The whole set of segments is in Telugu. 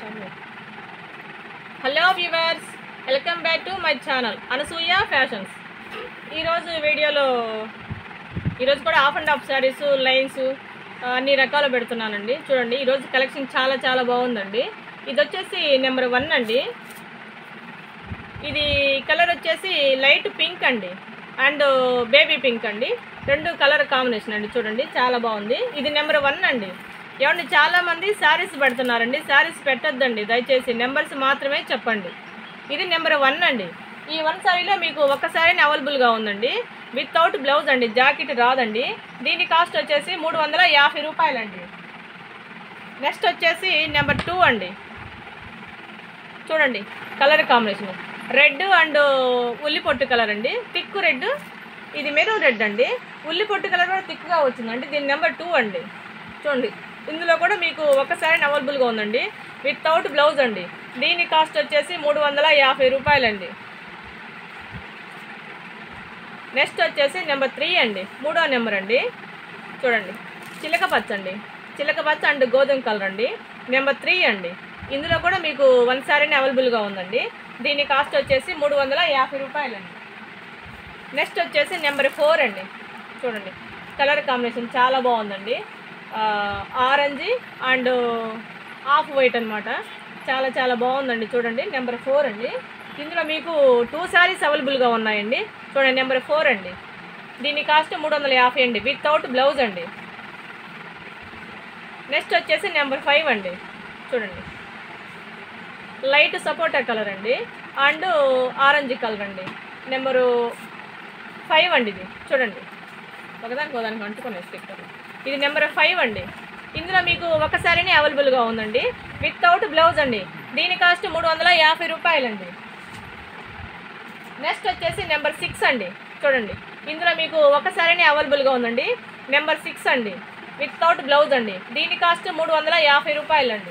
hello viewers welcome back to my channel Anasuya fashions ఈరోజు వీడియోలో ఈరోజు కూడా half and half saris lines అన్ని రకాలు పెడుతున్నానండి చూడండి ఈరోజు కలెక్షన్ చాలా చాలా బాగుందండి ఇది వచ్చేసి నెంబర్ వన్ అండి ఇది కలర్ వచ్చేసి లైట్ పింక్ అండి అండ్ బేబీ పింక్ అండి రెండు కలర్ కాంబినేషన్ అండి చూడండి చాలా బాగుంది ఇది నెంబర్ వన్ అండి ఏమండి చాలా మంది శారీస్ పెడుతున్నారండి శారీస్ పెట్టొద్దండి దయచేసి నెంబర్స్ మాత్రమే చెప్పండి ఇది నెంబర్ వన్ అండి ఈ వన్ సారీలో మీకు ఒక సారీని అవైలబుల్గా ఉందండి వితౌట్ బ్లౌజ్ అండి జాకెట్ రాదండి దీని కాస్ట్ వచ్చేసి మూడు వందల యాభై రూపాయలండి నెక్స్ట్ వచ్చేసి నెంబర్ టూ అండి చూడండి కలర్ కాంబినేషన్ రెడ్ అండ్ ఉల్లి పొట్టు కలర్ అండి థిక్ రెడ్ ఇది మెరూన్ రెడ్ అండి ఉల్లి పొట్టు కలర్ కూడా థిక్గా వచ్చిందండి దీని నెంబర్ టూ అండి చూడండి ఇందులో కూడా మీకు ఒకసారి అవైలబుల్గా ఉందండి వితౌట్ బ్లౌజ్ అండి దీని కాస్ట్ వచ్చేసి మూడు వందల యాభై రూపాయలండి నెక్స్ట్ వచ్చేసి నెంబర్ త్రీ అండి మూడో నెంబర్ అండి చూడండి చిలక పచ్చ అండి చిలక పచ్చ అండ్ గోధుమ కలర్ అండి నెంబర్ త్రీ అండి ఇందులో కూడా మీకు వన్ శారీని అవైలబుల్గా ఉందండి దీని కాస్ట్ వచ్చేసి మూడు వందల యాభై రూపాయలండి నెక్స్ట్ వచ్చేసి నెంబర్ ఫోర్ అండి చూడండి కలర్ కాంబినేషన్ చాలా బాగుందండి ఆరెంజ్ అండ్ ఆఫ్ వైట్ అనమాట చాలా చాలా బాగుందండి చూడండి నెంబర్ ఫోర్ అండి ఇందులో మీకు టూ శారీస్ అవైలబుల్గా ఉన్నాయండి చూడండి నెంబర్ ఫోర్ అండి దీని కాస్ట్ మూడు వందల యాభై అండి వితౌట్ బ్లౌజ్ అండి నెక్స్ట్ వచ్చేసి నెంబర్ ఫైవ్ అండి చూడండి లైట్ సపోటా కలర్ అండి అండ్ ఆరెంజ్ కలర్ అండి నెంబరు ఫైవ్ అండి ఇది చూడండి ఒకదానికి ఒకదానికి అంటుకునే స్టిక్కర్ ఇది నెంబర్ ఫైవ్ అండి ఇందులో మీకు ఒక శారీనే అవైలబుల్గా ఉందండి వితౌట్ బ్లౌజ్ అండి దీని కాస్ట్ మూడు వందల యాభై రూపాయలండి నెక్స్ట్ వచ్చేసి నెంబర్ సిక్స్ అండి చూడండి ఇందులో మీకు ఒక శారీనే అవైలబుల్గా ఉందండి నెంబర్ సిక్స్ అండి వితౌట్ బ్లౌజ్ అండి దీని కాస్ట్ మూడు వందల యాభై రూపాయలండి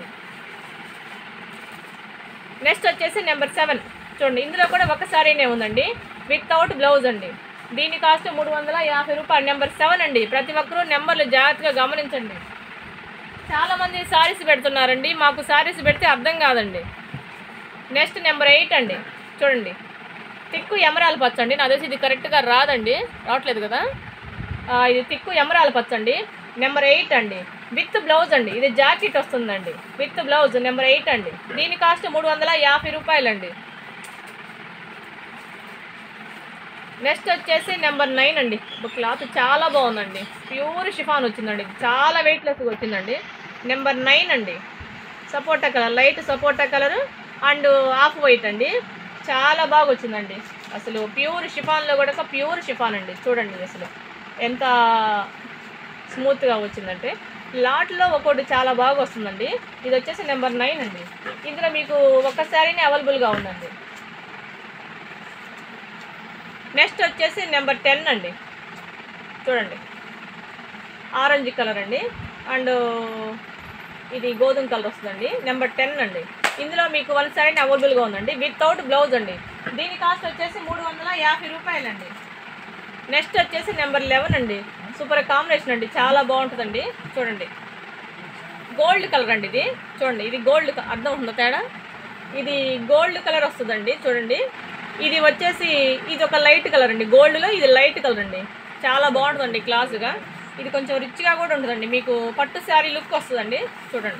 నెక్స్ట్ వచ్చేసి నెంబర్ సెవెన్ చూడండి ఇందులో కూడా ఒక శారీనే ఉందండి వితౌట్ బ్లౌజ్ అండి దీని కాస్ట్ మూడు వందల యాభై రూపాయలు నెంబర్ సెవెన్ అండి ప్రతి ఒక్కరూ నెంబర్లు జాగ్రత్తగా గమనించండి చాలామంది శారీస్ పెడుతున్నారండి మాకు శారీస్ పెడితే అర్థం కాదండి నెక్స్ట్ నెంబర్ ఎయిట్ అండి చూడండి తిక్కు ఎమరాల పచ్చ అండి నా తెలిసి ఇది కరెక్ట్గా రాదండి రావట్లేదు కదా ఆ, ఇది తిక్కు ఎమరాల పచ్చ అండి నెంబర్ ఎయిట్ అండి విత్ బ్లౌజ్ అండి ఇది జాకెట్ వస్తుందండి విత్ బ్లౌజ్ నెంబర్ ఎయిట్ అండి దీని కాస్ట్ మూడు వందల యాభై రూపాయలండి నెక్స్ట్ వచ్చేసి నెంబర్ నైన్ అండి ఒక క్లాత్ చాలా బాగుందండి ప్యూర్ షిఫాన్ వచ్చిందండి చాలా వెయిట్లెస్గా వచ్చిందండి నెంబర్ నైన్ అండి సపోటా కలర్ లైట్ సపోటా కలర్ అండ్ ఆఫ్ వైట్ అండి చాలా బాగా వచ్చిందండి అసలు ప్యూర్ షిఫాన్లో కూడా ప్యూర్ షిఫాన్ అండి చూడండి అసలు ఎంత స్మూత్గా వచ్చిందంటే లాట్లో ఒక్కొక్కటి చాలా బాగా వస్తుందండి ఇది వచ్చేసి నెంబర్ నైన్ అండి ఇందులో మీకు ఒక శారీనే అవైలబుల్గా ఉందండి నెక్స్ట్ వచ్చేసి నెంబర్ టెన్ అండి చూడండి ఆరెంజ్ కలర్ అండి అండ్ ఇది గోధుమ కలర్ వస్తుందండి నెంబర్ టెన్ అండి ఇందులో మీకు వన్ సైడ్ అవైలబుల్గా ఉందండి వితౌట్ బ్లౌజ్ అండి దీని కాస్ట్ వచ్చేసి మూడు వందల యాభై రూపాయలండి నెక్స్ట్ వచ్చేసి నెంబర్ లెవెన్ అండి సూపర్ కాంబినేషన్ అండి చాలా బాగుంటుందండి చూడండి గోల్డ్ కలర్ అండి ఇది చూడండి ఇది గోల్డ్ క- అర్థం అవుతుందా తేడా ఇది గోల్డ్ కలర్ వస్తుందండి చూడండి ఇది వచ్చేసి ఇది ఒక లైట్ కలర్ అండి గోల్డ్లో ఇది లైట్ కలర్ అండి చాలా బాగుంటుందండి క్లాస్గా ఇది కొంచెం రిచ్గా కూడా ఉంటుందండి మీకు పట్టు శారీ లుక్ వస్తుందండి చూడండి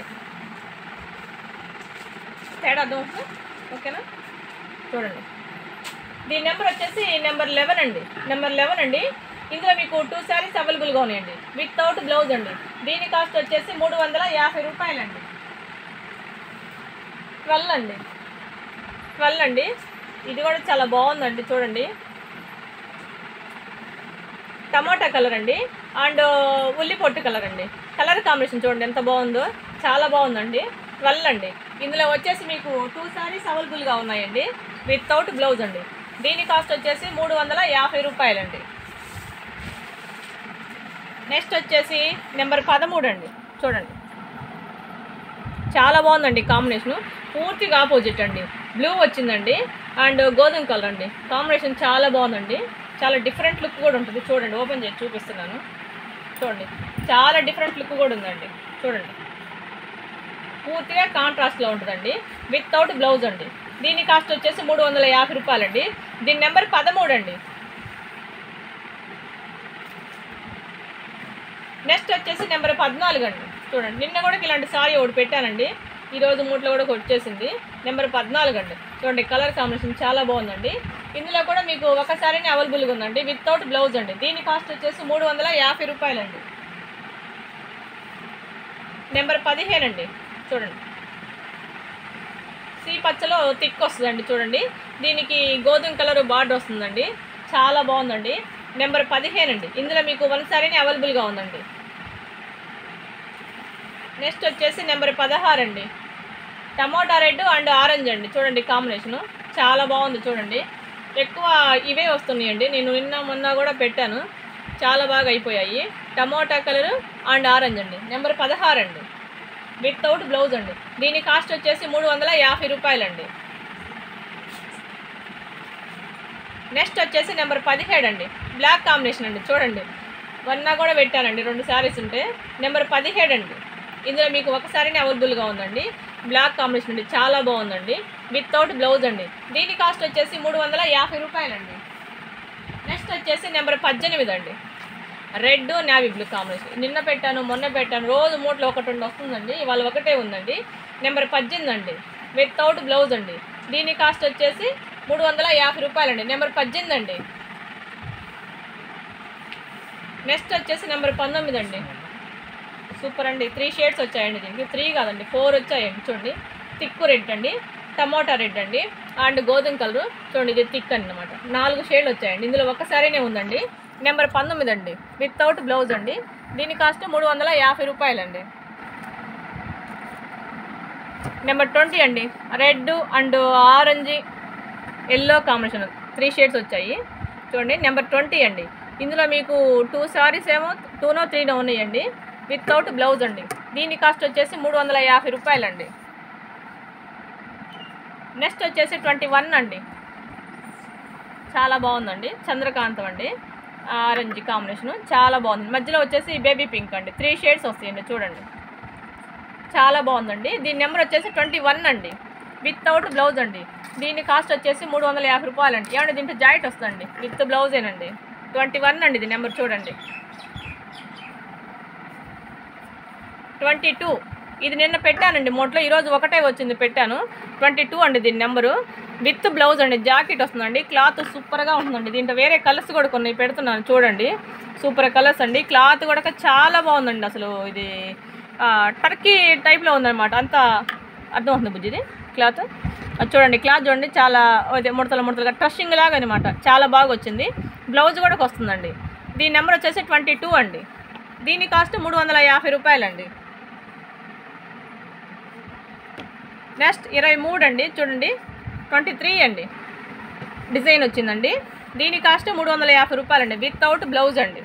తేడా అర్థం అవుతుందా ఓకేనా చూడండి దీని నెంబర్ వచ్చేసి నెంబర్ లెవెన్ అండి నెంబర్ లెవెన్ అండి ఇందులో మీకు టూ శారీస్ అవైలబుల్గా ఉన్నాయండి వితౌట్ బ్లౌజ్ అండి దీని కాస్ట్ వచ్చేసి మూడు వందల యాభై రూపాయలండి ట్వెల్వ్ అండి ట్వెల్వ్ అండి ఇది కూడా చాలా బాగుందండి చూడండి టమాటా కలర్ అండి అండ్ ఉల్లి పొట్టు కలర్ అండి కలర్ కాంబినేషన్ చూడండి ఎంత బాగుందో చాలా బాగుందండి ట్వెల్వ్ అండి ఇందులో వచ్చేసి మీకు టూ శారీస్ అవైలబుల్గా ఉన్నాయండి వితౌట్ బ్లౌజ్ అండి దీని కాస్ట్ వచ్చేసి మూడు వందల యాభై రూపాయలండి నెక్స్ట్ వచ్చేసి నెంబర్ పదమూడు అండి చూడండి చాలా బాగుందండి కాంబినేషన్ పూర్తిగా ఆపోజిట్ అండి బ్లూ వచ్చిందండి అండ్ గోధుమ కలర్ అండి కాంబినేషన్ చాలా బాగుందండి చాలా డిఫరెంట్ లుక్ కూడా ఉంటుంది చూడండి ఓపెన్ చేసి చూపిస్తున్నాను చూడండి చాలా డిఫరెంట్ లుక్ కూడా ఉందండి చూడండి పూర్తిగా కాంట్రాస్ట్లో ఉంటుందండి వితౌట్ బ్లౌజ్ అండి దీని కాస్ట్ వచ్చేసి మూడు వందల యాభై రూపాయలండి దీని నెంబర్ పదమూడు అండి నెక్స్ట్ వచ్చేసి నెంబర్ పద్నాలుగు అండి చూడండి నిన్న కూడా ఇలాంటి సారీ ఒకటి పెట్టానండి ఈరోజు మూట్లో కూడా ఒకటి వచ్చేసింది నెంబర్ పద్నాలుగు అండి చూడండి కలర్ కాంబినేషన్ చాలా బాగుందండి ఇందులో కూడా మీకు ఒక సారీని అవైలబుల్గా ఉందండి వితౌట్ బ్లౌజ్ అండి దీని కాస్ట్ వచ్చేసి మూడు వందల యాభై రూపాయలండి నెంబర్ పదిహేను అండి చూడండి సీ పచ్చలో థిక్ వస్తుందండి చూడండి దీనికి గోధుమ కలర్ బార్డర్ వస్తుందండి చాలా బాగుందండి నెంబర్ పదిహేను అండి ఇందులో మీకు వన్ సారీని అవైలబుల్గా ఉందండి నెక్స్ట్ వచ్చేసి నెంబర్ పదహారు అండి టమోటా రెడ్ అండ్ ఆరెంజ్ అండి చూడండి కాంబినేషను చాలా బాగుంది చూడండి ఎక్కువ ఇవే వస్తున్నాయండి నేను నిన్న మొన్న కూడా పెట్టాను చాలా బాగా అయిపోయాయి టమోటా కలర్ అండ్ ఆరెంజ్ అండి నెంబర్ పదహారు అండి వితౌట్ బ్లౌజ్ అండి దీని కాస్ట్ వచ్చేసి మూడు వందల యాభై రూపాయలండి నెక్స్ట్ వచ్చేసి నెంబర్ పదిహేడు అండి బ్లాక్ కాంబినేషన్ అండి చూడండి వన్నా కూడా పెట్టానండి రెండు శారీస్ ఉంటే నెంబర్ పదిహేడు అండి ఇందులో మీకు ఒక శారీని అవైలబుల్గా ఉందండి బ్లాక్ కాంబినేషన్ అండి చాలా బాగుందండి వితౌట్ బ్లౌజ్ అండి దీని కాస్ట్ వచ్చేసి మూడు వందల యాభై రూపాయలండి నెక్స్ట్ వచ్చేసి నెంబర్ పద్దెనిమిది అండి రెడ్ నావీ బ్లూ కాంబినేషన్ నిన్న పెట్టాను మొన్న పెట్టాను రోజు మూట్లో ఒకటి రెండు వస్తుందండి ఇవాళ ఒకటే ఉందండి నెంబర్ పద్దెనిమిది అండి వితౌట్ బ్లౌజ్ అండి దీని కాస్ట్ వచ్చేసి మూడు వందల యాభై రూపాయలండి నెంబర్ పద్దెనిమిది అండి నెక్స్ట్ వచ్చేసి నెంబర్ పంతొమ్మిది అండి సూపర్ అండి త్రీ షేడ్స్ వచ్చాయండి దీనికి త్రీ కాదండి ఫోర్ వచ్చాయండి చూడండి తిక్కు రెడ్ అండి టమోటా రెడ్ అండి అండ్ గోధుమ కలర్ చూడండి ఇది థిక్ అనమాట నాలుగు షేడ్లు వచ్చాయండి ఇందులో ఒక్కసారినే ఉందండి నెంబర్ పంతొమ్మిది అండి వితౌట్ బ్లౌజ్ అండి దీని కాస్ట్ మూడు వందల యాభై రూపాయలండి నెంబర్ ట్వంటీ అండి red and orange yellow combination three shades వచ్చాయి చూడండి నెంబర్ ట్వంటీ అండి ఇందులో మీకు టూ సారీస్ ఏమో టూనో త్రీనో ఉన్నాయండి వితౌట్ బ్లౌజ్ అండి దీని కాస్ట్ వచ్చేసి మూడు వందల యాభై రూపాయలండి నెక్స్ట్ వచ్చేసి ట్వంటీ వన్ అండి చాలా బాగుందండి చంద్రకాంతం అండి ఆరెంజ్ కాంబినేషన్ చాలా బాగుంది మధ్యలో వచ్చేసి బేబీ పింక్ అండి త్రీ షేడ్స్ వస్తాయండి చూడండి చాలా బాగుందండి దీని నెంబర్ వచ్చేసి ట్వంటీ వన్ అండి వితౌట్ బ్లౌజ్ అండి దీని కాస్ట్ వచ్చేసి మూడు వందల యాభై రూపాయలండి ఏమంటే దీంట్లో జాయింట్ వస్తుందండి విత్ బ్లౌజేనండి ట్వంటీ వన్ అండి ఇది నెంబర్ చూడండి ట్వంటీ టూ ఇది నిన్న పెట్టానండి మొట్లో ఈరోజు ఒకటే వచ్చింది పెట్టాను ట్వంటీ టూ అండి దీని నెంబరు విత్ బ్లౌజ్ అండి జాకెట్ వస్తుందండి క్లాత్ సూపర్గా ఉంటుందండి దీంట్లో వేరే కలర్స్ కూడా కొన్ని పెడుతున్నాను చూడండి సూపర్ కలర్స్ అండి క్లాత్ కూడా చాలా బాగుందండి అసలు ఇది ఆ, టర్కీ టైప్లో ఉందన్నమాట అంతా అర్థమవుతుంది బుజ్జి ఇది క్లాత్ అది చూడండి క్లాత్ చూడండి చాలా అదే ముడతలు ముడతలుగా ట్రషింగ్ లాగా అనమాట చాలా బాగా వచ్చింది బ్లౌజ్ కూడా వస్తుందండి దీని నెంబర్ వచ్చేసి ట్వంటీ టూ అండి దీని కాస్ట్ మూడు వందల యాభై రూపాయలండి నెక్స్ట్ ఇరవై మూడు అండి చూడండి ట్వంటీ త్రీ అండి డిజైన్ వచ్చిందండి దీని కాస్ట్ మూడు వందల యాభై రూపాయలండి వితౌట్ బ్లౌజ్ అండి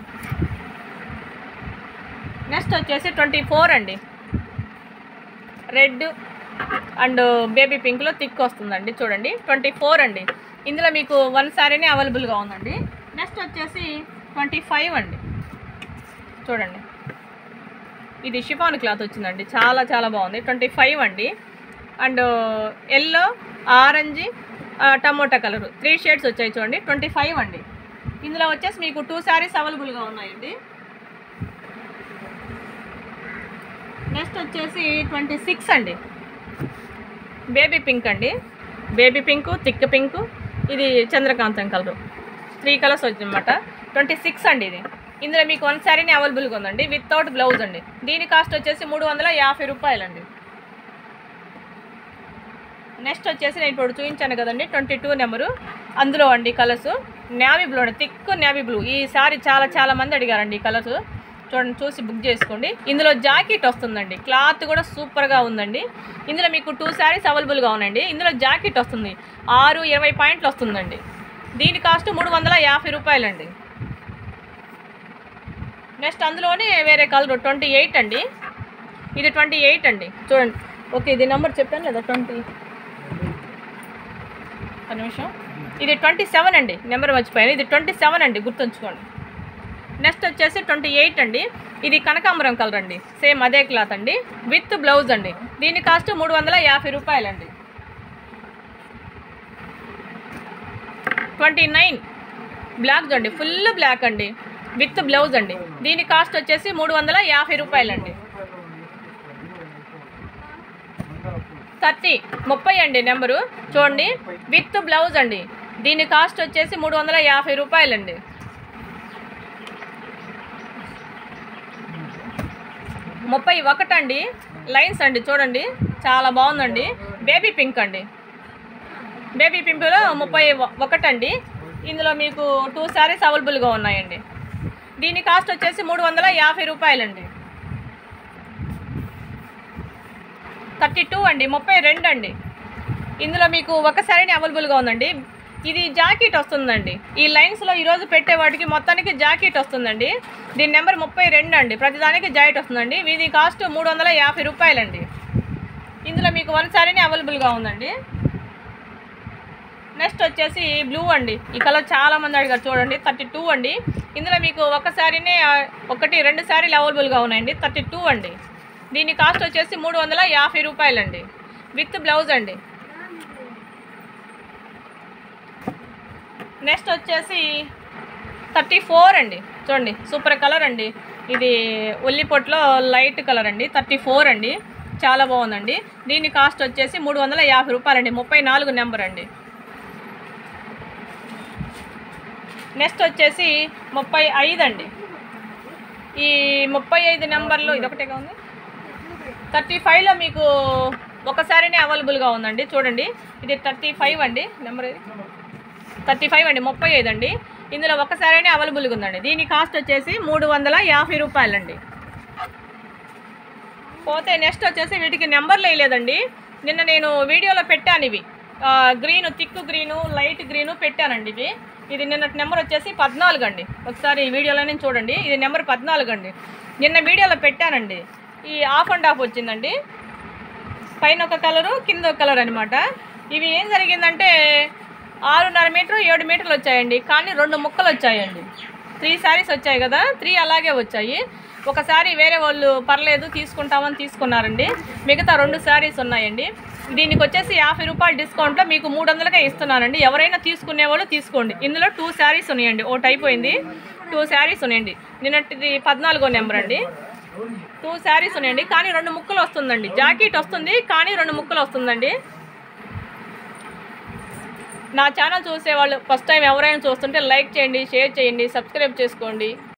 నెక్స్ట్ వచ్చేసి ట్వంటీ ఫోర్ అండి రెడ్ అండ్ బేబీ పింక్లో థిక్ వస్తుందండి చూడండి ట్వంటీ ఫోర్ అండి ఇందులో మీకు వన్ శారీనే అవైలబుల్గా ఉందండి నెక్స్ట్ వచ్చేసి ట్వంటీ ఫైవ్ అండి చూడండి ఇది షిఫాన్ క్లాత్ వచ్చిందండి చాలా చాలా బాగుంది ట్వంటీ ఫైవ్ అండి and yellow orange tomato colour three shades వచ్చాయి చూడండి ట్వంటీ ఫైవ్ అండి ఇందులో వచ్చేసి మీకు టూ శారీస్ అవైలబుల్గా ఉన్నాయండి నెక్స్ట్ వచ్చేసి ట్వంటీ సిక్స్ అండి బేబీ పింక్ అండి బేబీ పింక్ థిక్ పింక్ ఇది చంద్రకాంతం కలర్ త్రీ కలర్స్ వచ్చిందన్నమాట ట్వంటీ సిక్స్ అండి ఇది ఇందులో మీకు వన్ శారీని అవైలబుల్గా ఉందండి వితౌట్ బ్లౌజ్ అండి దీని కాస్ట్ వచ్చేసి మూడు వందల యాభై రూపాయలండి నెక్స్ట్ వచ్చేసి నేను ఇప్పుడు చూపించాను కదండి ట్వంటీ టూ నెంబరు అందులో అండి కలర్స్ నేవీ బ్లూ అండి థిక్ నేవీ బ్లూ ఈ సారీ చాలా చాలా మంది అడిగారండి ఈ కలర్స్ చూడండి చూసి బుక్ చేసుకోండి ఇందులో జాకెట్ వస్తుందండి క్లాత్ కూడా సూపర్గా ఉందండి ఇందులో మీకు టూ శారీస్ అవైలబుల్గా ఉన్నాయండి ఇందులో జాకెట్ వస్తుంది ఆరు ఇరవై పాయింట్లు వస్తుందండి దీని కాస్ట్ మూడు వందల యాభై రూపాయలండి నెక్స్ట్ అందులోనే వేరే కలర్ ట్వంటీ ఎయిట్ అండి ఇది ట్వంటీ ఎయిట్ అండి చూడండి ఓకే ఇది నెంబర్ చెప్పాను లేదా ట్వంటీ ఒక నిమిషం ఇది ట్వంటీ సెవెన్ అండి నెంబర్ మర్చిపోయాను ఇది ట్వంటీ సెవెన్ అండి గుర్తుంచుకోండి నెక్స్ట్ వచ్చేసి ట్వంటీ ఎయిట్ అండి ఇది కనకాంబరం కలర్ అండి సేమ్ అదే క్లాత్ అండి విత్ బ్లౌజ్ అండి దీని కాస్ట్ మూడు వందల యాభై రూపాయలండి ట్వంటీ నైన్ బ్లాక్ అండి ఫుల్ బ్లాక్ అండి విత్ బ్లౌజ్ అండి దీని కాస్ట్ వచ్చేసి మూడు వందల యాభై రూపాయలండి థర్టీ ముప్పై అండి నెంబరు చూడండి విత్ బ్లౌజ్ అండి దీని కాస్ట్ వచ్చేసి మూడు వందల యాభై రూపాయలండి ముప్పై ఒకటండి లైన్స్ అండి చూడండి చాలా బాగుందండి బేబీ పింక్ అండి బేబీ పింక్లో ముప్పై ఒ- ఒకటండి ఇందులో మీకు టూ శారీస్ అవైలబుల్గా ఉన్నాయండి దీని కాస్ట్ వచ్చేసి మూడు వందల యాభై రూపాయలండి థర్టీ టూ అండి ముప్పై రెండు అండి ఇందులో మీకు ఒక శారీని అవైలబుల్గా ఉందండి ఇది జాకెట్ వస్తుందండి ఈ లైన్స్లో ఈరోజు పెట్టే వాటికి మొత్తానికి జాకెట్ వస్తుందండి దీని నెంబర్ ముప్పై రెండు అండి ప్రతిదానికి జాకెట్ వస్తుందండి ఇది కాస్ట్ మూడు వందల యాభై రూపాయలండి ఇందులో మీకు వన్ శారీని అవైలబుల్గా ఉందండి నెక్స్ట్ వచ్చేసి బ్లూ అండి ఈ కలర్ చాలా మంది అడిగారు చూడండి థర్టీ టూ అండి ఇందులో మీకు ఒక శారీనే ఆ, ఒకటి రెండు శారీలు అవైలబుల్గా ఉన్నాయండి థర్టీ టూ అండి దీని కాస్ట్ వచ్చేసి మూడు వందల యాభై రూపాయలండి విత్ బ్లౌజ్ అండి నెక్స్ట్ వచ్చేసి థర్టీ ఫోర్ అండి చూడండి సూపర్ కలర్ అండి ఇది ఉల్లి పొట్లో లైట్ కలర్ అండి థర్టీ ఫోర్ అండి చాలా బాగుందండి దీని కాస్ట్ వచ్చేసి మూడు వందల యాభై రూపాయలండి ముప్పై నాలుగు నెంబర్ అండి నెక్స్ట్ వచ్చేసి ముప్పై ఐదు అండి ఈ ముప్పై ఐదు నెంబర్లో ఇదొకటేగా ఉంది థర్టీ ఫైవ్లో మీకు ఒకసారినే అవైలబుల్గా ఉందండి చూడండి ఇది థర్టీ ఫైవ్ అండి నెంబర్ ఇది థర్టీ ఫైవ్ అండి ముప్పై ఐదు అండి ఇందులో ఒకసారైనా అవైలబుల్గా ఉందండి దీని కాస్ట్ వచ్చేసి మూడు వందల యాభై రూపాయలండి పోతే నెక్స్ట్ వచ్చేసి వీటికి నెంబర్లు వేయలేదండి నిన్న నేను వీడియోలో పెట్టాను ఇవి green thick green light green పెట్టానండి ఇవి ఇది నిన్నటి నెంబర్ వచ్చేసి పద్నాలుగు అండి ఒకసారి ఈ వీడియోలోనే చూడండి ఇది నెంబర్ పద్నాలుగు అండి నిన్న వీడియోలో పెట్టానండి ఈ ఆఫ్ అండ్ ఆఫ్ వచ్చిందండి పైన ఒక కలరు కింద ఒక కలర్ అనమాట ఇవి ఏం జరిగిందంటే ఆరున్నర మీటర్ ఏడు మీటర్లు వచ్చాయండి కానీ రెండు ముక్కలు వచ్చాయండి త్రీ శారీస్ వచ్చాయి కదా త్రీ అలాగే వచ్చాయి ఒక శారీ వేరే వాళ్ళు పర్లేదు తీసుకుంటామని తీసుకున్నారండి మిగతా రెండు శారీస్ ఉన్నాయండి దీనికి వచ్చేసి యాభై రూపాయల డిస్కౌంట్లో మీకు మూడు వందలకే ఇస్తున్నానండి ఎవరైనా తీసుకునే వాళ్ళు తీసుకోండి ఇందులో టూ శారీస్ ఉన్నాయండి ఒకటి అయిపోయింది టూ శారీస్ ఉన్నాయండి నిన్నటిది పద్నాలుగో నెంబర్ అండి టూ శారీస్ ఉన్నాయండి కానీ రెండు ముక్కలు వస్తుందండి జాకెట్ వస్తుంది కానీ రెండు ముక్కలు వస్తుందండి నా ఛానల్ చూసే వాళ్ళు ఫస్ట్ టైం ఎవరైనా చూస్తుంటే లైక్ చేయండి షేర్ చేయండి సబ్స్క్రైబ్ చేసుకోండి